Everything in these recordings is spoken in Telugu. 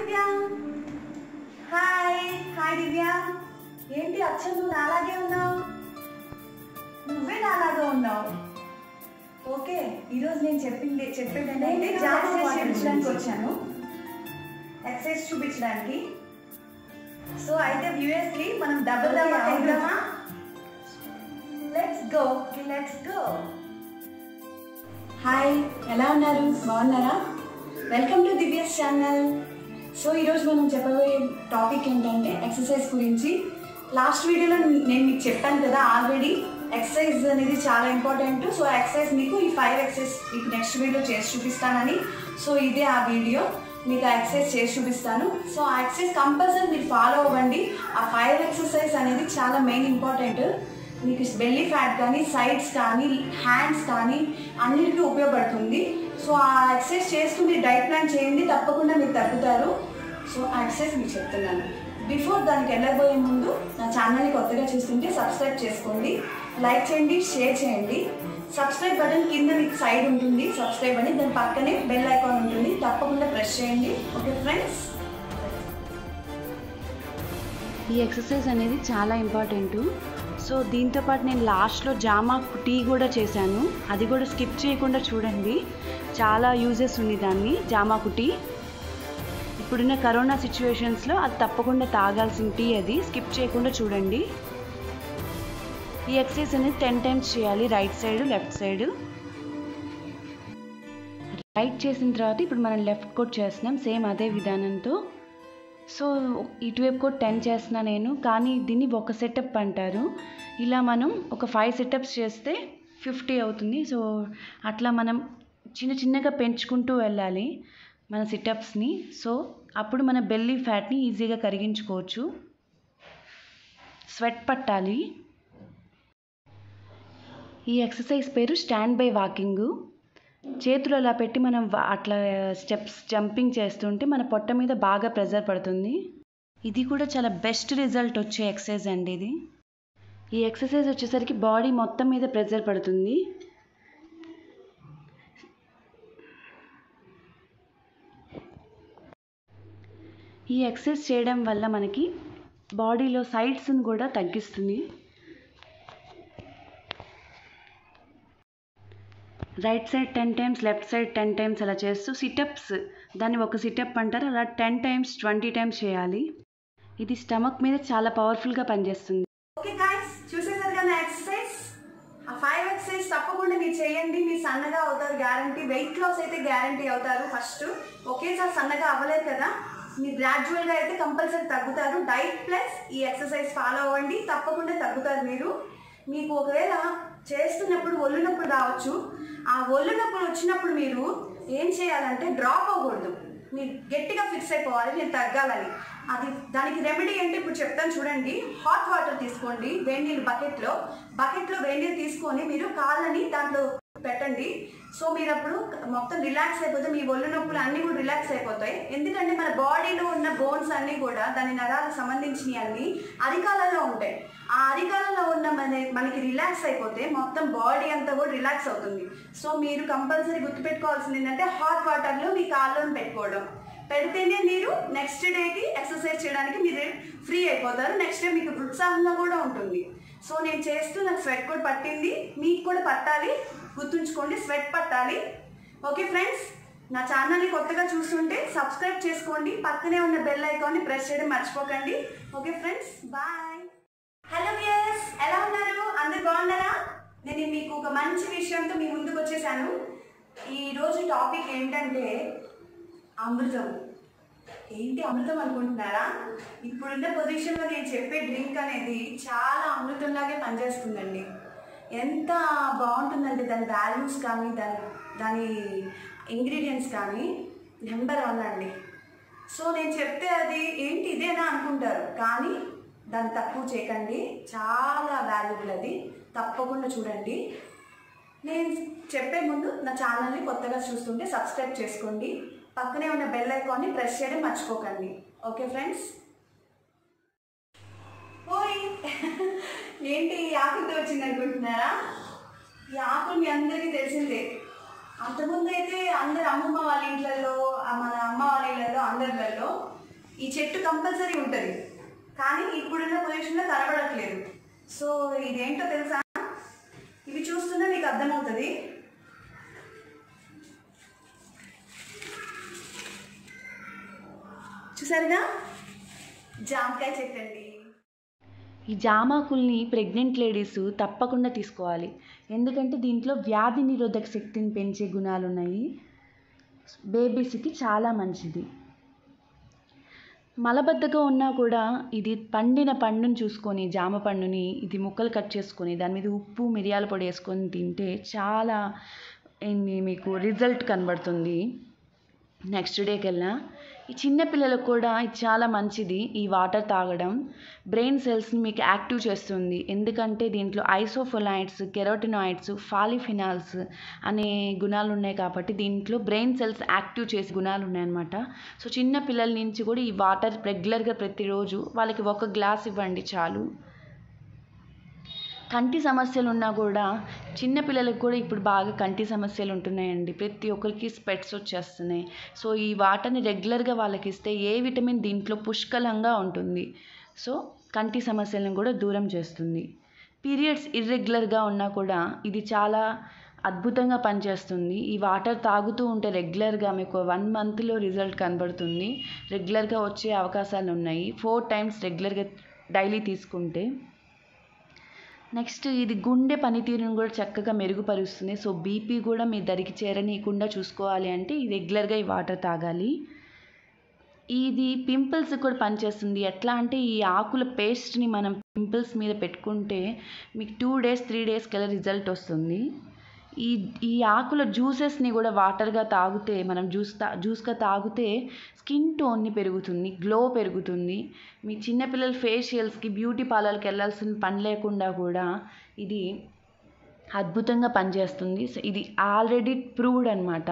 దివ్య హాయ్ హాయ్ దివ్య ఏంటి అచ్చం నువ్వు నాలాగే ఉన్నావు నువ్వే నాలాగే ఉన్నావు ఓకే ఈరోజు నేను చెప్పింది చెప్పేది ఏంటంటే జాబ్ చూపించడానికి వచ్చాను ఎక్సైజ్ చూపించడానికి సో అయితే వ్యూఎస్కి మనం డబుల్ డబుల్ అవుదామా let's go let's go hi ఎలా ఉన్నారు బాగున్నారా welcome to Divya's channel so ఈరోజు మనం చెప్పబోయే టాపిక్ ఏంటంటే ఎక్సర్సైజ్ గురించి లాస్ట్ వీడియోలో నేను మీకు చెప్పాను కదా ఆల్రెడీ ఎక్సర్సైజ్ అనేది చాలా ఇంపార్టెంట్ సో ఎక్సర్సైజ్ మీకు ఈ ఫైవ్ ఎక్సర్సైజ్ మీకు నెక్స్ట్ వీడియో చేసి చూపిస్తానని సో ఇదే ఆ వీడియో మీకు ఆ ఎక్సర్సైజ్ చేసి చూపిస్తాను సో ఆ ఎక్సర్సైజ్ కంపల్సరీ మీరు ఫాలో అవ్వండి ఆ ఫైవ్ ఎక్సర్సైజ్ అనేది చాలా మెయిన్ ఇంపార్టెంట్ మీకు బెల్లీ ఫ్యాట్ కానీ సైడ్స్ కానీ హ్యాండ్స్ కానీ అన్నిటికీ ఉపయోగపడుతుంది సో ఆ ఎక్సర్సైజ్ చేస్తూ మీరు డైట్ ప్లాన్ చేయండి తప్పకుండా మీరు తగ్గుతారు సో ఆ ఎక్సర్సైజ్ మీకు చెప్తున్నాను బిఫోర్ దానికి వెళ్ళబోయే ముందు నా ఛానల్ని కొత్తగా చూస్తుంటే సబ్స్క్రైబ్ చేసుకోండి లైక్ చేయండి షేర్ చేయండి సబ్స్క్రైబ్ బటన్ కింద మీకు సైడ్ ఉంటుంది సబ్స్క్రైబ్ అని దాని పక్కనే బెల్ ఐకాన్ ఉంటుంది తప్పకుండా ప్రెస్ చేయండి ఓకే ఫ్రెండ్స్ ఈ ఎక్సర్సైజ్ అనేది చాలా ఇంపార్టెంట్ సో దీంతో పాటు నేను లాస్ట్లో జామా టీ కూడా చేశాను అది కూడా స్కిప్ చేయకుండా చూడండి చాలా యూజెస్ ఉంది దాన్ని జామాకు టీ ఇప్పుడున్న కరోనా సిచ్యువేషన్స్లో అది తప్పకుండా తాగాల్సిన టీ అది స్కిప్ చేయకుండా చూడండి ఈ ఎక్సర్సైజ్ అనేది టెన్ టైమ్స్ చేయాలి right side left side right చేసిన తర్వాత ఇప్పుడు మనం లెఫ్ట్ కోట్ చేస్తున్నాం సేమ్ అదే విధానంతో సో ఇటువైపు కూడా టెన్ చేస్తున్నా నేను కానీ దీన్ని ఒక సెటప్ అంటారు ఇలా మనం ఒక ఫైవ్ సెటప్స్ చేస్తే ఫిఫ్టీ అవుతుంది సో అట్లా మనం చిన్న చిన్నగా పెంచుకుంటూ వెళ్ళాలి మన సిటప్స్ని సో అప్పుడు మన బెల్లీ ఫ్యాట్ని ఈజీగా కరిగించుకోవచ్చు స్వెట్ పట్టాలి ఈ ఎక్సర్సైజ్ పేరు స్టాండ్ బై వాకింగ్ చేతులు అలా పెట్టి మనం వా- అట్లా స్టెప్స్ జంపింగ్ చేస్తుంటే మన పొట్ట మీద బాగా ప్రెజర్ పడుతుంది ఇది కూడా చాలా బెస్ట్ రిజల్ట్ వచ్చే ఎక్సర్సైజ్ అండి ఇది ఈ ఎక్సర్సైజ్ వచ్చేసరికి బాడీ మొత్తం మీద ప్రెజర్ పడుతుంది ఈ ఎక్సర్సైజ్ చేయడం వల్ల మనకి బాడీలో సైడ్స్ని కూడా తగ్గిస్తుంది right side ten times left side ten times అలా చేస్తూ సిటప్స్ దాన్ని ఒక సిటప్ అంటారు అలా టెన్ టైమ్స్ ట్వంటీ టైమ్స్ చేయాలి ఇది స్టమక్ మీద చాలా పవర్ఫుల్గా పనిచేస్తుంది ఓకే గాయస్ చూసేసారు కదా ఎక్సర్సైజ్ ఆ ఫైవ్ ఎక్సర్సైజ్ తప్పకుండా మీరు చేయండి మీరు సన్నగా అవుతారు గ్యారంటీ వెయిట్ లాస్ అయితే గ్యారంటీ అవుతారు ఫస్ట్ ఒకేసారి సన్నగా అవ్వలేదు కదా మీరు గ్రాడ్యువల్గా అయితే కంపల్సరీ తగ్గుతారు డైట్ ప్లస్ ఈ ఎక్సర్సైజ్ ఫాలో అవ్వండి తప్పకుండా తగ్గుతారు మీరు మీకు ఒకవేళ చేస్తున్నప్పుడు ఒళ్ళు నొప్పులు రావచ్చు ఆ ఒళ్ళు నొప్పులు వచ్చినప్పుడు మీరు ఏం చేయాలంటే డ్రాప్ అవ్వకూడదు మీరు గట్టిగా ఫిక్స్ అయిపోవాలి నేను తగ్గాలని అది దానికి రెమెడీ అంటే ఇప్పుడు చెప్తాను చూడండి హాట్ వాటర్ తీసుకోండి వేడి నీళ్ళు బకెట్లో బకెట్లో వేడి నీళ్ళు తీసుకొని మీరు కాళ్ళని దాంట్లో పెట్టండి సో మీరు అప్పుడు మొత్తం రిలాక్స్ అయిపోతే మీ ఒళ్ళు నొప్పులు అన్నీ కూడా రిలాక్స్ అయిపోతాయి ఎందుకంటే మన బాడీలో ఉన్న బోన్స్ అన్నీ కూడా దాని నరాలకు సంబంధించినవి అన్నీ అరికాలలో ఉంటాయి ఆ అరికాలలో ఉన్న మన మనకి రిలాక్స్ అయిపోతే మొత్తం బాడీ అంతా కూడా రిలాక్స్ అవుతుంది సో మీరు కంపల్సరీ గుర్తుపెట్టుకోవాల్సింది ఏంటంటే హాట్ వాటర్లో మీ కాళ్ళను పెట్టుకోవడం పెడితేనే మీరు నెక్స్ట్ డేకి ఎక్సర్సైజ్ చేయడానికి మీరు ఫ్రీ అయిపోతారు నెక్స్ట్ డే మీకు ఉత్సాహంగా కూడా ఉంటుంది సో నేను చేస్తూ నాకు స్వెట్ కూడా పట్టింది మీకు కూడా పట్టాలి గుర్తుంచుకోండి స్వెట్ పట్టాలి ఓకే ఫ్రెండ్స్ నా ఛానల్ని కొత్తగా చూస్తుంటే సబ్స్క్రైబ్ చేసుకోండి పక్కనే ఉన్న బెల్ ఐకాన్ని ప్రెస్ చేయడం మర్చిపోకండి okay friends bye hello viewers ఎలా ఉన్నారు అందరు బాగున్నారా నేను మీకు ఒక మంచి విషయంతో మీ ముందుకు వచ్చేసాను ఈ రోజు టాపిక్ ఏంటంటే అమృతం ఏంటి అమృతం అనుకుంటున్నారా ఇప్పుడున్న పొజిషన్లో నేను చెప్పే డ్రింక్ అనేది చాలా అమృతంలాగే పనిచేస్తుందండి ఎంత బాగుంటుందంటే దాని వాల్యూస్ కానీ దాని దాని ఇంగ్రీడియంట్స్ కానీ నెంబర్ వన్ అండి సో నేను చెప్తే అది ఏంటి ఇదేనా అనుకుంటారు కానీ దాన్ని తక్కువ చేయకండి చాలా వాల్యుబుల్ అది తప్పకుండా చూడండి నేను చెప్పే ముందు నా ఛానల్ని కొత్తగా చూస్తుంటే సబ్స్క్రైబ్ చేసుకోండి పక్కనే ఉన్న బెల్ ఐకాన్ని ప్రెస్ చేయడం మర్చిపోకండి ఓకే ఫ్రెండ్స్ ఓయ్ ఏంటి ఈ ఆకులతో వచ్చింది అనుకుంటున్నారా ఈ ఆకులు మీ అందరికీ తెలిసిందే అంతకుముందు అయితే అందరు అమ్మమ్మ వాళ్ళ ఇంట్లలో ఆ మన అమ్మ వాళ్ళ ఇళ్ళల్లో అందరిలలో ఈ చెట్టు కంపల్సరీ ఉంటుంది కానీ ఇప్పుడున్న పొజిషన్లో కనబడట్లేదు సో ఇదేంటో తెలుసా ఇవి చూస్తున్నా మీకు అర్థమవుతుంది చూసారుగా జామకాయ చెట్టు అండి ఈ జామాకుల్ని ప్రెగ్నెంట్ లేడీస్ తప్పకుండా తీసుకోవాలి ఎందుకంటే దీంట్లో వ్యాధి నిరోధక శక్తిని పెంచే గుణాలు ఉన్నాయి బేబీస్కి చాలా మంచిది మలబద్ధకం ఉన్నా కూడా ఇది పండిన పండుని చూసుకొని జామ పండుని ఇది ముక్కలు కట్ చేసుకొని దాని మీద ఉప్పు మిరియాల పొడి వేసుకొని తింటే చాలా ఏంది మీకు రిజల్ట్ కనబడుతుంది నెక్స్ట్ డేకి వెళ్ళినా ఈ చిన్న పిల్లలకు కూడా ఇది చాలా మంచిది ఈ వాటర్ తాగడం బ్రెయిన్ సెల్స్ని మీకు యాక్టివ్ చేస్తుంది ఎందుకంటే దీంట్లో ఐసోఫొలైట్స్ కెరోటినాయిడ్స్ ఫాలిఫినాల్స్ అనే గుణాలు ఉన్నాయి కాబట్టి దీంట్లో బ్రెయిన్ సెల్స్ యాక్టివ్ చేసే గుణాలు ఉన్నాయన్నమాట సో చిన్న పిల్లల నుంచి కూడా ఈ వాటర్ రెగ్యులర్గా ప్రతిరోజు వాళ్ళకి ఒక గ్లాస్ ఇవ్వండి చాలు కంటి సమస్యలు ఉన్నా కూడా చిన్న పిల్లలకు కూడా ఇప్పుడు బాగా కంటి సమస్యలు ఉంటున్నాయండి ప్రతి ఒక్కరికి స్పెట్స్ వచ్చేస్తున్నాయి సో ఈ వాటర్ని రెగ్యులర్గా వాళ్ళకి ఇస్తే ఏ విటమిన్ దీంట్లో పుష్కలంగా ఉంటుంది సో కంటి సమస్యలను కూడా దూరం చేస్తుంది పీరియడ్స్ ఇర్రెగ్యులర్గా ఉన్నా కూడా ఇది చాలా అద్భుతంగా పనిచేస్తుంది ఈ వాటర్ తాగుతూ ఉంటే రెగ్యులర్గా మీకు వన్ మంత్లో రిజల్ట్ కనబడుతుంది రెగ్యులర్గా వచ్చే అవకాశాలు ఉన్నాయి ఫోర్ టైమ్స్ రెగ్యులర్గా డైలీ తీసుకుంటే నెక్స్ట్ ఇది గుండె పనితీరును కూడా చక్కగా మెరుగుపరుస్తుంది సో బీపీ కూడా మీ దరికి చేరనీయకుండా చూసుకోవాలి అంటే ఈ రెగ్యులర్గా ఈ వాటర్ తాగాలి ఇది పింపుల్స్ కూడా పనిచేస్తుంది ఎట్లా అంటే ఈ ఆకుల పేస్ట్ని మనం పింపుల్స్ మీద పెట్టుకుంటే మీకు టూ డేస్ త్రీ డేస్ కల్లా రిజల్ట్ వస్తుంది ఈ ఈ ఆకుల జ్యూసెస్ని కూడా వాటర్గా తాగితే మనం జ్యూస్ తా జ్యూస్గా తాగితే స్కిన్ టోన్ని పెరుగుతుంది గ్లో పెరుగుతుంది మీ చిన్నపిల్లల ఫేషియల్స్కి బ్యూటీ పార్లర్కి వెళ్ళాల్సిన పని లేకుండా కూడా ఇది అద్భుతంగా పనిచేస్తుంది సో ఇది ఆల్రెడీ ప్రూవ్డ్ అనమాట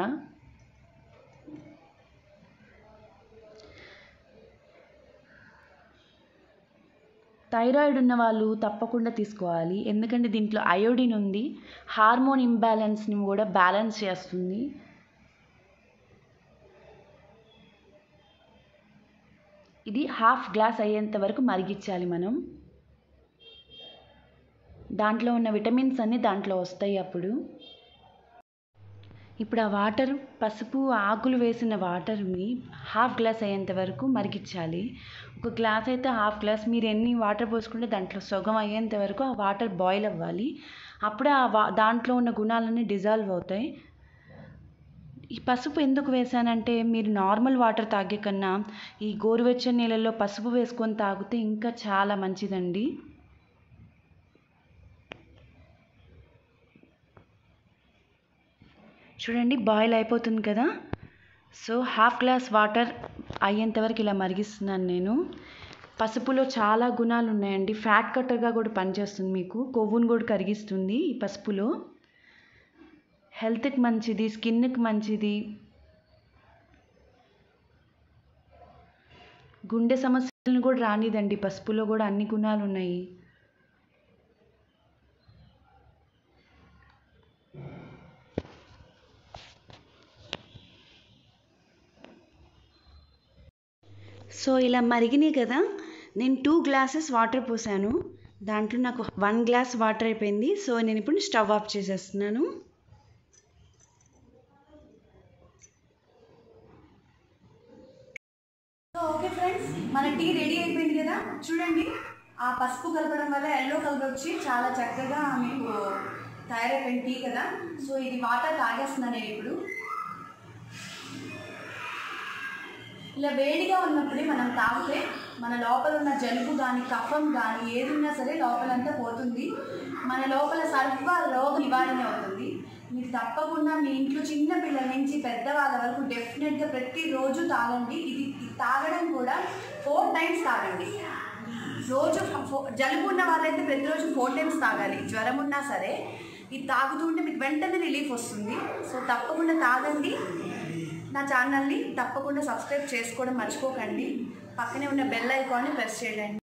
థైరాయిడ్ ఉన్న వాళ్ళు తప్పకుండా తీసుకోవాలి ఎందుకంటే దీంట్లో అయోడిన్ ఉంది హార్మోన్ ఇంబ్యాలెన్స్ని కూడా బ్యాలెన్స్ చేస్తుంది ఇది హాఫ్ గ్లాస్ అయ్యేంత వరకు మరిగించాలి మనం దాంట్లో ఉన్న విటమిన్స్ అన్నీ దాంట్లో వస్తాయి అప్పుడు ఇప్పుడు ఆ వాటర్ పసుపు ఆకులు వేసిన వాటర్ని హాఫ్ గ్లాస్ అయ్యేంత వరకు మరిగించాలి ఒక గ్లాస్ అయితే హాఫ్ గ్లాస్ మీరు ఎన్ని వాటర్ పోసుకుంటే దాంట్లో సగం అయ్యేంత వరకు ఆ వాటర్ బాయిల్ అవ్వాలి అప్పుడే ఆ వా దాంట్లో ఉన్న గుణాలన్నీ డిజాల్వ్ అవుతాయి ఈ పసుపు ఎందుకు వేసానంటే మీరు నార్మల్ వాటర్ తాగే కన్నా ఈ గోరువెచ్చని నీళ్ళల్లో పసుపు వేసుకొని తాగితే ఇంకా చాలా మంచిదండి చూడండి బాయిల్ అయిపోతుంది కదా సో హాఫ్ గ్లాస్ వాటర్ అయ్యేంత వరకు ఇలా మరిగిస్తున్నాను నేను పసుపులో చాలా గుణాలు ఉన్నాయండి ఫ్యాట్ కట్టర్గా కూడా పనిచేస్తుంది మీకు కొవ్వును కూడా కరిగిస్తుంది ఈ పసుపులో హెల్త్కి మంచిది స్కిన్కి మంచిది గుండె సమస్యలను కూడా రానిదండి పసుపులో కూడా అన్ని గుణాలు ఉన్నాయి సో ఇలా మరిగినాయి కదా నేను టూ గ్లాసెస్ వాటర్ పోసాను దాంట్లో నాకు వన్ గ్లాస్ వాటర్ అయిపోయింది సో నేను ఇప్పుడు స్టవ్ ఆఫ్ చేసేస్తున్నాను సో ఓకే ఫ్రెండ్స్ మన టీ రెడీ అయిపోయింది కదా చూడండి ఆ పసుపు కలపడం వల్ల ఎల్లో కలర్ వచ్చి చాలా చక్కగా మీకు తయారైపోయింది టీ కదా సో ఇది వాటర్ తాగేస్తున్నాను నేను ఇప్పుడు ఇలా వేడిగా ఉన్నప్పుడే మనం తాగితే మన లోపల ఉన్న జలుబు కానీ కఫం కానీ ఏది ఉన్నా సరే లోపలంతా పోతుంది మన లోపల సర్వ రోగ నివారణ అవుతుంది మీరు తప్పకుండా మీ ఇంట్లో చిన్న పిల్లల నుంచి పెద్దవాళ్ళ వరకు డెఫినెట్గా ప్రతిరోజు తాగండి ఇది ఇది తాగడం కూడా ఫోర్ టైమ్స్ తాగండి రోజు ఫో- జలుబు ఉన్న వాళ్ళైతే ప్రతిరోజు ఫోర్ టైమ్స్ తాగాలి జ్వరం ఉన్నా సరే ఇది తాగుతూ ఉంటే మీకు వెంటనే రిలీఫ్ వస్తుంది సో తప్పకుండా తాగండి నా ఛానల్ని తప్పకుండా సబ్స్క్రైబ్ చేసుకోవడం మర్చిపోకండి పక్కనే ఉన్న బెల్ ఐకాన్ని ప్రెస్ చేయండి